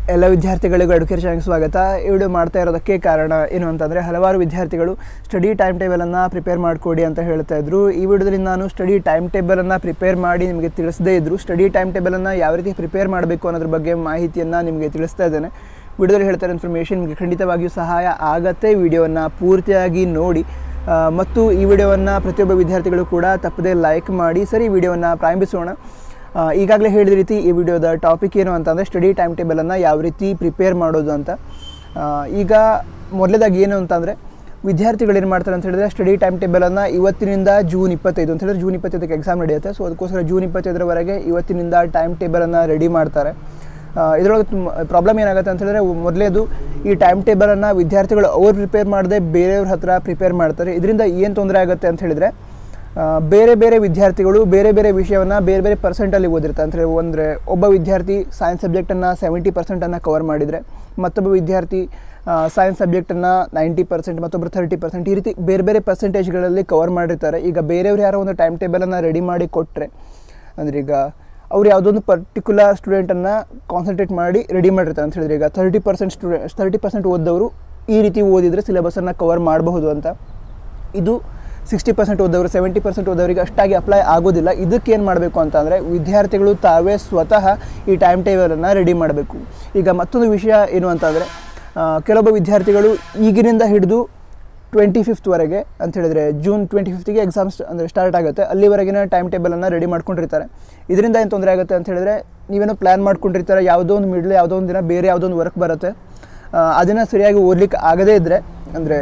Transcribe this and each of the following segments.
ಎಲ್ಲ ವಿದ್ಯಾರ್ಥಿಗಳಿಗೂ ಎಡುಕೇರ್ ಚಾನಲ್ಗೆ ಸ್ವಾಗತ ಈ ವಿಡಿಯೋ ಮಾಡ್ತಾ ಇರೋದಕ್ಕೆ ಕಾರಣ ಏನು ಅಂತಂದರೆ ಹಲವಾರು ವಿದ್ಯಾರ್ಥಿಗಳು ಸ್ಟಡಿ ಟೈಮ್ ಟೇಬಲನ್ನು ಪ್ರಿಪೇರ್ ಮಾಡಿಕೊಡಿ ಅಂತ ಹೇಳ್ತಾ ಇದ್ರು ಈ ವಿಡಿಯೋದಲ್ಲಿ ನಾನು ಸ್ಟಡಿ ಟೈಮ್ ಟೇಬಲನ್ನು ಪ್ರಿಪೇರ್ ಮಾಡಿ ನಿಮಗೆ ತಿಳಿಸದೇ ಇದ್ರು ಸ್ಟಡಿ ಟೈಮ್ ಟೇಬಲನ್ನು ಯಾವ ರೀತಿ ಪ್ರಿಪೇರ್ ಮಾಡಬೇಕು ಅನ್ನೋದ್ರ ಬಗ್ಗೆ ಮಾಹಿತಿಯನ್ನು ನಿಮಗೆ ತಿಳಿಸ್ತಾ ಇದ್ದೇನೆ ವಿಡಿಯೋದಲ್ಲಿ ಹೇಳ್ತಾ ಇರೋ ಇನ್ಫಾರ್ಮೇಷನ್ ನಿಮಗೆ ಖಂಡಿತವಾಗಿಯೂ ಸಹಾಯ ಆಗತ್ತೆ ವಿಡಿಯೋವನ್ನು ಪೂರ್ತಿಯಾಗಿ ನೋಡಿ ಆ, ಮತ್ತು ಈ ವಿಡಿಯೋವನ್ನು ಪ್ರತಿಯೊಬ್ಬ ವಿದ್ಯಾರ್ಥಿಗಳು ಕೂಡ ತಪ್ಪದೇ ಲೈಕ್ ಮಾಡಿ ಸರಿ ವಿಡಿಯೋವನ್ನು ಪ್ರಾರಂಭಿಸೋಣ ಆ, ಈಗಾಗಲೇ ಹೇಳಿದ ರೀತಿ ಈ ವಿಡಿಯೋದ ಟಾಪಿಕ್ ಏನು ಅಂತಂದರೆ ಸ್ಟಡಿ ಟೈಮ್ ಟೇಬಲನ್ನು ಯಾವ ರೀತಿ ಪ್ರಿಪೇರ್ ಮಾಡೋದು ಅಂತ ಆ, ಈಗ ಮೊದಲೇದಾಗಿ ಏನು ಅಂತಂದರೆ ವಿದ್ಯಾರ್ಥಿಗಳು ಏನು ಮಾಡ್ತಾರೆ ಅಂತ ಹೇಳಿದ್ರೆ ಸ್ಟಡಿ ಟೈಮ್ ಟೇಬಲನ್ನು ಇವತ್ತಿನಿಂದ ಜೂನ್ ಇಪ್ಪತ್ತೈದು ಅಂತ ಹೇಳಿದ್ರೆ ಜೂನ್ ಇಪ್ಪತ್ತೈದಕ್ಕೆ ಎಕ್ಸಾಮ್ ನಡೆಯುತ್ತೆ ಸೊ ಅದಕ್ಕೋಸ್ಕರ ಜೂನ್ ಇಪ್ಪತ್ತೈದರವರೆಗೆ ಇವತ್ತಿನಿಂದ ಟೈಮ್ ಟೇಬಲನ್ನು ರೆಡಿ ಮಾಡ್ತಾರೆ ಆ, ಇದರೊಳಗೆ ತುಂಬ ಪ್ರಾಬ್ಲಮ್ ಏನಾಗುತ್ತೆ ಅಂತ ಹೇಳಿದ್ರೆ ಮೊದಲೇದು ಈ ಟೈಮ್ ಟೇಬಲನ್ನು ವಿದ್ಯಾರ್ಥಿಗಳು ಅವ್ರು ಪ್ರಿಪೇರ್ ಮಾಡದೆ ಬೇರೆಯವ್ರ ಹತ್ರ ಪ್ರಿಪೇರ್ ಮಾಡ್ತಾರೆ ಇದರಿಂದ ಏನು ತೊಂದರೆ ಆಗುತ್ತೆ ಅಂತ ಹೇಳಿದ್ರೆ ಆ, ಬೇರೆ ಬೇರೆ ವಿದ್ಯಾರ್ಥಿಗಳು ಬೇರೆ ಬೇರೆ ವಿಷಯವನ್ನು ಬೇರೆ ಬೇರೆ ಪರ್ಸೆಂಟಲ್ಲಿ ಓದಿರ್ತಾರೆ ಅಂದರೆ ಅಂದರೆ ಒಬ್ಬ ವಿದ್ಯಾರ್ಥಿ ಸೈನ್ಸ್ ಸಬ್ಜೆಕ್ಟನ್ನು ಸೆವೆಂಟಿ ಪರ್ಸೆಂಟನ್ನು ಕವರ್ ಮಾಡಿದರೆ ಮತ್ತೊಬ್ಬ ವಿದ್ಯಾರ್ಥಿ ಸೈನ್ಸ್ ಸಬ್ಜೆಕ್ಟನ್ನು ನೈಂಟಿ ಪರ್ಸೆಂಟ್ ಮತ್ತೊಬ್ಬರು ತರ್ಟಿ ಪರ್ಸೆಂಟ್ ಈ ರೀತಿ ಬೇರೆ ಬೇರೆ ಪರ್ಸೆಂಟೇಜ್ಗಳಲ್ಲಿ ಕವರ್ ಮಾಡಿರ್ತಾರೆ ಈಗ ಬೇರೆಯವ್ರು ಯಾರೋ ಒಂದು ಟೈಮ್ ಟೇಬಲನ್ನು ರೆಡಿ ಮಾಡಿ ಕೊಟ್ಟರೆ ಅಂದರೆ ಈಗ ಅವ್ರು ಯಾವುದೊಂದು ಪರ್ಟಿಕ್ಯುಲರ್ ಸ್ಟೂಡೆಂಟನ್ನು ಕಾನ್ಸಂಟ್ರೇಟ್ ಮಾಡಿ ರೆಡಿ ಮಾಡಿರ್ತಾರೆ ಅಂತ ಹೇಳಿದ್ರೆ ಈಗ thirty percent student thirty percent ಓದೋರು ಈ ರೀತಿ ಓದಿದರೆ ಸಿಲೆಬಸನ್ನು ಕವರ್ ಮಾಡಬಹುದು ಅಂತ ಇದು ಸಿಕ್ಸ್ಟಿ ಪರ್ಸೆಂಟ್ ಓದೋರು ಸೆವೆಂಟಿ ಪರ್ಸೆಂಟ್ ಓದೋರಿಗೆ ಅಷ್ಟಾಗಿ ಅಪ್ಲೈ ಆಗೋದಿಲ್ಲ ಇದಕ್ಕೆ ಏನು ಮಾಡಬೇಕು ಅಂತಂದರೆ ವಿದ್ಯಾರ್ಥಿಗಳು ತಾವೇ ಸ್ವತಃ ಈ ಟೈಮ್ ಟೇಬಲನ್ನು ರೆಡಿ ಮಾಡಬೇಕು ಈಗ ಮತ್ತೊಂದು ವಿಷಯ ಏನು ಅಂತಂದರೆ ಕೆಲವೊಬ್ಬ ವಿದ್ಯಾರ್ಥಿಗಳು ಈಗಿನಿಂದ ಹಿಡಿದು ಟ್ವೆಂಟಿ ಫಿಫ್ತ್ವರೆಗೆ ಅಂತ ಹೇಳಿದ್ರೆ ಜೂನ್ ಟ್ವೆಂಟಿ ಫಿಫ್ತಿಗೆ ಎಕ್ಸಾಮ್ಸ್ ಅಂದರೆ ಸ್ಟಾರ್ಟ್ ಆಗುತ್ತೆ ಅಲ್ಲಿವರೆಗಿನ ಟೈಮ್ ಟೇಬಲನ್ನು ರೆಡಿ ಮಾಡ್ಕೊಂಡಿರ್ತಾರೆ ಇದರಿಂದ ಏನು ತೊಂದರೆ ಆಗುತ್ತೆ ಅಂತ ಹೇಳಿದ್ರೆ ನೀವೇನೋ ಪ್ಲ್ಯಾನ್ ಮಾಡ್ಕೊಂಡಿರ್ತಾರೆ ಯಾವುದೋ ಒಂದು ಮಿಡ್ಲ್ ಯಾವುದೋ ಒಂದು ದಿನ ಬೇರೆ ಯಾವುದೋ ಒಂದು ವರ್ಕ್ ಬರುತ್ತೆ ಆ, ಅದನ್ನು ಸರಿಯಾಗಿ ಓದ್ಲಿಕ್ಕೆ ಆಗದೇ ಇದ್ದರೆ ಅಂದರೆ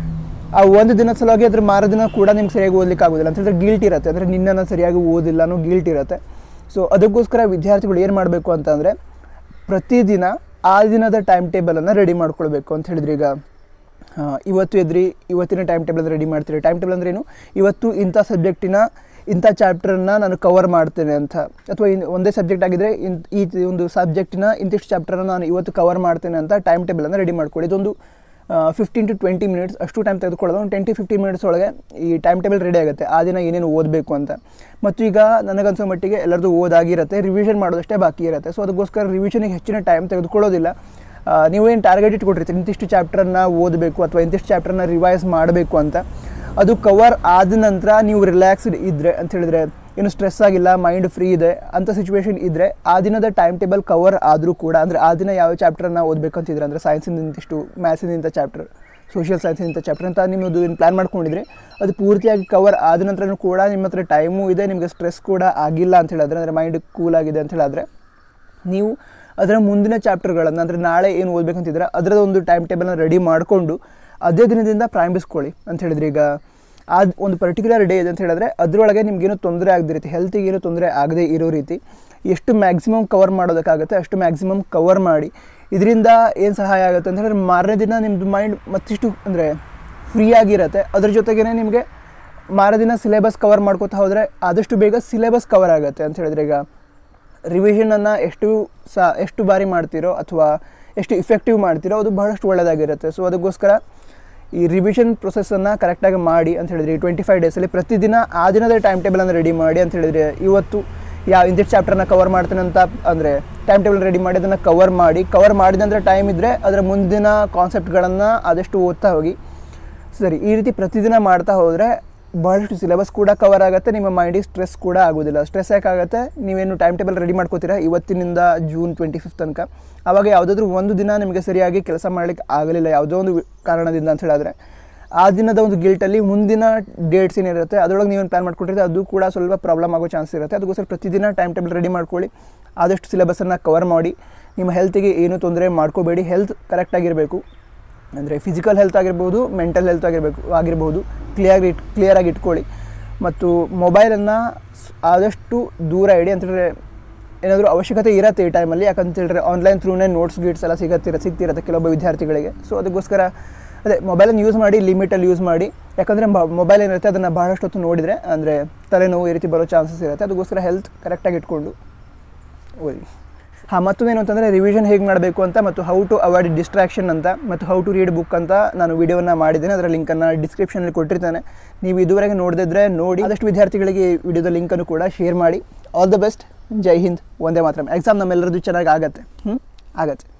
ಆ ಒಂದು ದಿನ ಸಲುವಾಗಿ ಅದ್ರ ಮಾರೋ ದಿನ ಕೂಡ ನಿಮ್ಗೆ ಸರಿಯಾಗಿ ಓದ್ಲಿಕ್ಕೆ ಆಗೋದಿಲ್ಲ ಅಂತ ಹೇಳಿದ್ರೆ ಗಿಲ್ಟ್ ಇರುತ್ತೆ ಅಂದರೆ ನಿನ್ನನ್ನು ಸರಿಯಾಗಿ ಓದಿಲ್ಲ ಅನ್ನೋ ಗಿಲ್ಟ್ ಇರುತ್ತೆ ಸೊ ಅದಕ್ಕೋಸ್ಕರ ವಿದ್ಯಾರ್ಥಿಗಳು ಏನು ಮಾಡಬೇಕು ಅಂತಂದರೆ ಪ್ರತಿದಿನ ಆ ದಿನದ ಟೈಮ್ ಟೇಬಲನ್ನು ರೆಡಿ ಮಾಡ್ಕೊಳ್ಬೇಕು ಅಂತ ಹೇಳಿದ್ರೆ ಈಗ ಆ, ಇವತ್ತು ಎದ್ರಿ ಇವತ್ತಿನ ಟೈಮ್ ಟೇಬಲ್ ರೆಡಿ ಮಾಡ್ತೀರಿ ಟೈಮ್ ಟೇಬಲ್ ಅಂದ್ರೆ ಏನು ಇವತ್ತು ಇಂಥ ಸಬ್ಜೆಕ್ಟಿನ ಇಂಥ ಚಾಪ್ಟರನ್ನು ನಾನು ಕವರ್ ಮಾಡ್ತೇನೆ ಅಂತ ಅಥವಾ ಇನ್ ಒಂದೇ ಸಬ್ಜೆಕ್ಟ್ ಆಗಿದ್ರೆ ಇನ್ ಈ ತಿ- ಒಂದು ಸಬ್ಜೆಕ್ಟಿನ ಇಂತಿಷ್ಟು ಚಾಪ್ಟರನ್ನು ನಾನು ಇವತ್ತು ಕವರ್ ಮಾಡ್ತೇನೆ ಅಂತ ಟೈಮ್ ಟೇಬಲನ್ನು ರೆಡಿ ಮಾಡ್ಕೊಳ್ಳಿ ಇದೊಂದು ಫಿಫ್ಟೀನ್ ಟು ಟ್ವೆಂಟಿ ಮಿನಿಟ್ಸ್ ಅಷ್ಟು ಟೈಮ್ ತೆಗೆದುಕೊಳ್ಳೋದು ಒಂದು ಟೆನ್ ಟು ಫಿಫ್ಟೀನ್ ಮಿನಿಟ್ಸ್ ಒಳಗೆ ಈ ಟೈಮ್ ಟೇಬಲ್ ರೆಡಿ ಆಗುತ್ತೆ ಆ ದಿನ ಏನೇನು ಓದಬೇಕು ಅಂತ ಮತ್ತು ಈಗ ನನಗನ್ಸೋ ಮಟ್ಟಿಗೆ ಎಲ್ಲರದು ಓದಾಗಿರುತ್ತೆ ರಿವಿಷನ್ ಮಾಡೋದಷ್ಟೇ ಬಾಕಿ ಇರುತ್ತೆ ಸೊ ಅದಕ್ಕೋಸ್ಕರ ರಿವಿಷನಿಗೆ ಹೆಚ್ಚಿನ ಟೈಮ್ ತೆಗೆದುಕೊಳ್ಳೋದಿಲ್ಲ ಆ, ನೀವೇನು ಟಾರ್ಗೆಟ್ ಇಟ್ಕೊಟ್ಟಿರ್ತೀರಿ ಇಂತಿಷ್ಟು ಚಾಪ್ಟರನ್ನ ಓದಬೇಕು ಅಥವಾ ಇಂತಿಷ್ಟು ಚಾಪ್ಟರ್ನ ರಿವೈಸ್ ಮಾಡಬೇಕು ಅಂತ ಅದು ಕವರ್ ಆದ ನಂತರ ನೀವು ರಿಲ್ಯಾಕ್ಸ್ಡ್ ಇದ್ದರೆ ಅಂತ ಹೇಳಿದ್ರೆ ಏನು ಸ್ಟ್ರೆಸ್ ಆಗಿಲ್ಲ ಮೈಂಡ್ ಫ್ರೀ ಇದೆ ಅಂಥ ಸಿಚುವೇಶನ್ ಇದ್ದರೆ ಆ ದಿನದ ಟೈಮ್ ಟೇಬಲ್ ಕವರ್ ಆದರೂ ಕೂಡ ಅಂದರೆ ಆ ದಿನ ಯಾವ ಚಾಪ್ಟರ್ನ ಓದಬೇಕು ಅಂತಿದ್ರೆ ಅಂದರೆ ಸೈನ್ಸಿಂದ ಇಂತಿಷ್ಟು ಮ್ಯಾಥ್ಸಿಂದ ಇಂಥ ಚಾಪ್ಟರ್ ಸೋಷಿಯಲ್ ಸೈನ್ಸ್ ಇಂಥ ಚಾಪ್ಟರ್ ಅಂತ ನಿಮ್ಮದು ಏನು ಪ್ಲ್ಯಾನ್ ಮಾಡ್ಕೊಂಡಿದ್ರೆ ಅದು ಪೂರ್ತಿಯಾಗಿ ಕವರ್ ಆದ ನಂತರನೂ ಕೂಡ ನಿಮ್ಮ ಹತ್ರ ಟೈಮು ಇದೆ ನಿಮಗೆ ಸ್ಟ್ರೆಸ್ ಕೂಡ ಆಗಿಲ್ಲ ಅಂತ ಹೇಳಿದ್ರೆ ಅಂದರೆ ಮೈಂಡ್ ಕೂಲ್ ಆಗಿದೆ ಅಂತ ಹೇಳಿದ್ರೆ ನೀವು ಅದರ ಮುಂದಿನ ಚಾಪ್ಟರ್ಗಳನ್ನು ಅಂದರೆ ನಾಳೆ ಏನು ಓದಬೇಕಂತಿದ್ರೆ ಅದರದ ಒಂದು ಟೈಮ್ ಟೇಬಲ್ನ ರೆಡಿ ಮಾಡಿಕೊಂಡು ಅದೇ ದಿನದಿಂದ ಪ್ರಾರಂಭಿಸ್ಕೊಳ್ಳಿ ಅಂತ ಹೇಳಿದ್ರೆ ಈಗ ಆ ಒಂದು ಪರ್ಟಿಕ್ಯುಲರ್ ಡೇ ಇದೆ ಅಂತ ಹೇಳಿದ್ರೆ ಅದರೊಳಗೆ ನಿಮ್ಗೇನು ತೊಂದರೆ ಆಗದ ರೀತಿ ಹೆಲ್ತಿಗೆ ಏನೂ ತೊಂದರೆ ಆಗದೇ ಇರೋ ರೀತಿ ಎಷ್ಟು ಮ್ಯಾಕ್ಸಿಮಮ್ ಕವರ್ ಮಾಡೋದಕ್ಕಾಗುತ್ತೆ ಅಷ್ಟು ಮ್ಯಾಕ್ಸಿಮಮ್ ಕವರ್ ಮಾಡಿ ಇದರಿಂದ ಏನು ಸಹಾಯ ಆಗುತ್ತೆ ಅಂತ ಹೇಳಿದ್ರೆ ಮಾರನೇ ದಿನ ನಿಮ್ಮದು ಮೈಂಡ್ ಮತ್ತಿಷ್ಟು ಅಂದರೆ ಫ್ರೀ ಆಗಿರುತ್ತೆ ಅದ್ರ ಜೊತೆಗೇ ನಿಮಗೆ ಮಾರದಿನ ಸಿಲೆಬಸ್ ಕವರ್ ಮಾಡ್ಕೋತಾ ಹೋದರೆ ಆದಷ್ಟು ಬೇಗ ಸಿಲೆಬಸ್ ಕವರ್ ಆಗುತ್ತೆ ಅಂತ ಹೇಳಿದ್ರೆ ಈಗ ರಿವಿಷನನ್ನು ಎಷ್ಟು ಸಾ ಎಷ್ಟು ಬಾರಿ ಮಾಡ್ತೀರೋ ಅಥವಾ ಎಷ್ಟು ಇಫೆಕ್ಟಿವ್ ಮಾಡ್ತೀರೋ ಅದು ಬಹಳಷ್ಟು ಒಳ್ಳೆಯದಾಗಿರುತ್ತೆ ಸೊ ಅದಕ್ಕೋಸ್ಕರ ಈ ರಿವಿಷನ್ ಪ್ರೊಸೆಸನ್ನು ಕರೆಕ್ಟಾಗಿ ಮಾಡಿ ಅಂತ ಹೇಳಿದ್ರೆ ಈ ಟ್ವೆಂಟಿ ಫೈವ್ ಡೇಸಲ್ಲಿ ಪ್ರತಿದಿನ ಆ ದಿನದ ಟೈಮ್ ಟೇಬಲನ್ನು ರೆಡಿ ಮಾಡಿ ಅಂತ ಹೇಳಿದ್ರೆ ಇವತ್ತು ಯಾವ ಇಂದಿಷ್ಟು ಚಾಪ್ಟರ್ನ ಕವರ್ ಮಾಡ್ತೇನೆ ಅಂತ ಅಂದರೆ ಟೈಮ್ ಟೇಬಲ್ ರೆಡಿ ಮಾಡಿ ಅದನ್ನು ಕವರ್ ಮಾಡಿ ಕವರ್ ಮಾಡಿದ ನಂತರ ಟೈಮ್ ಇದ್ದರೆ ಅದರ ಮುಂದಿನ ಕಾನ್ಸೆಪ್ಟ್ಗಳನ್ನು ಆದಷ್ಟು ಓದ್ತಾ ಹೋಗಿ ಸರಿ ಈ ರೀತಿ ಪ್ರತಿದಿನ ಮಾಡ್ತಾ ಹೋದರೆ ಭಾಳಷ್ಟು ಸಿಲೆಬಸ್ ಕೂಡ ಕವರ್ ಆಗುತ್ತೆ ನಿಮ್ಮ ಮೈಂಡಿಗೆ ಸ್ಟ್ರೆಸ್ ಕೂಡ ಆಗೋದಿಲ್ಲ ಸ್ಟ್ರೆಸ್ ಯಾಕಾಗುತ್ತೆ ನೀವೇನು ಟೈಮ್ ಟೇಬಲ್ ರೆಡಿ ಮಾಡ್ಕೋತೀರಾ ಇವತ್ತಿನಿಂದ ಜೂನ್ ಟ್ವೆಂಟಿ ಫಿಫ್ತ್ ತನಕ ಆವಾಗ ಯಾವುದಾದ್ರೂ ಒಂದು ದಿನ ನಿಮಗೆ ಸರಿಯಾಗಿ ಕೆಲಸ ಮಾಡಲಿಕ್ಕೆ ಆಗಲಿಲ್ಲ ಯಾವುದೋ ಒಂದು ವಿ- ಕಾರಣದಿಂದ ಅಂತ ಹೇಳಿದ್ರೆ ಆ ದಿನದ ಒಂದು ಗಿಲ್ಟಲ್ಲಿ ಮುಂದಿನ ಡೇಟ್ಸ್ ಏನಿರುತ್ತೆ ಅದರೊಳಗೆ ನೀವೇನು ಪ್ಲ್ಯಾನ್ ಮಾಡ್ಕೊಂಡಿರ್ತೀರಿ ಅದು ಕೂಡ ಸ್ವಲ್ಪ ಪ್ರಾಬ್ಲಮ್ ಆಗೋ ಚಾನ್ಸ್ ಇರುತ್ತೆ ಅದಕ್ಕೋಸ್ಕರ ಪ್ರತಿದಿನ ಟೈಮ್ ಟೇಬಲ್ ರೆಡಿ ಮಾಡ್ಕೊಳ್ಳಿ ಆದಷ್ಟು ಸಿಲೆಬಸನ್ನು ಕವರ್ ಮಾಡಿ ನಿಮ್ಮ ಹೆಲ್ತಿಗೆ ಏನೂ ತೊಂದರೆ ಮಾಡ್ಕೋಬೇಡಿ ಹೆಲ್ತ್ ಕರೆಕ್ಟಾಗಿರಬೇಕು ಅಂದರೆ ಫಿಸಿಕಲ್ ಹೆಲ್ತ್ ಆಗಿರ್ಬೋದು ಮೆಂಟಲ್ ಹೆಲ್ತ್ ಆಗಿರಬೇಕು ಆಗಿರ್ಬೋದು ಕ್ಲಿಯರ್ ಇಟ್ ಕ್ಲಿಯರಾಗಿ ಇಟ್ಕೊಳ್ಳಿ ಮತ್ತು ಮೊಬೈಲನ್ನು ಆದಷ್ಟು ದೂರ ಇಡಿ ಅಂತಂದರೆ ಏನಾದರೂ ಅವಶ್ಯಕತೆ ಇರತ್ತೆ ಈ ಟೈಮಲ್ಲಿ ಯಾಕಂತ ಹೇಳಿದ್ರೆ ಆನ್ಲೈನ್ ಥ್ರೂನೇ ನೋಟ್ಸ್ ಗೀಟ್ಸ್ ಎಲ್ಲ ಸಿಗತ್ತಿರ ಸಿಗ್ತಿರತ್ತೆ ಕೆಲವೊಬ್ಬ ವಿದ್ಯಾರ್ಥಿಗಳಿಗೆ ಸೊ ಅದಕ್ಕೋಸ್ಕರ ಅದೇ ಮೊಬೈಲನ್ನು ಯೂಸ್ ಮಾಡಿ ಲಿಮಿಟಲ್ಲಿ ಯೂಸ್ ಮಾಡಿ ಯಾಕಂದರೆ ಮೊಬೈಲ್ ಏನಿರುತ್ತೆ ಅದನ್ನು ಬಹಳಷ್ಟು ಹೊತ್ತು ನೋಡಿದರೆ ಅಂದರೆ ತಲೆನೋವು ಈ ರೀತಿ ಬರೋ ಚಾನ್ಸಸ್ ಇರುತ್ತೆ ಅದಕ್ಕೋಸ್ಕರ ಹೆಲ್ತ್ ಕರೆಕ್ಟಾಗಿ ಇಟ್ಕೊಂಡು ಓದಿ ಹಾಂ ಮತ್ತೊಂದೇನು ಅಂತಂದರೆ ರಿವಿಷನ್ ಹೇಗೆ ಮಾಡಬೇಕು ಅಂತ ಮತ್ತು ಹೌ ಟು ಅವಾಯ್ಡ್ ಡಿಸ್ಟ್ರಾಕ್ಷನ್ ಅಂತ ಮತ್ತು ಹೌ ಟು ರೀಡ್ ಬುಕ್ ಅಂತ ನಾನು ವಿಡಿಯೋನ ಮಾಡಿದ್ದೇನೆ ಅದರ ಲಿಂಕನ್ನು ಡಿಸ್ಕ್ರಿಪ್ಷನಲ್ಲಿ ಕೊಟ್ಟಿರ್ತೇನೆ ನೀವು ಇದುವರೆಗೆ ನೋಡದಿದ್ರೆ ನೋಡಿ ಆದಷ್ಟು ವಿದ್ಯಾರ್ಥಿಗಳಿಗೆ ಈ ವಿಡಿಯೋದ ಲಿಂಕನ್ನು ಕೂಡ ಶೇರ್ ಮಾಡಿ all the best Jai Hind ಒಂದೇ ಮಾತ್ರ ಎಕ್ಸಾಮ್ ನಮ್ಮೆಲ್ಲರದ್ದು ಚೆನ್ನಾಗಿ ಆಗತ್ತೆ ಹ್ಞೂ ಆಗತ್ತೆ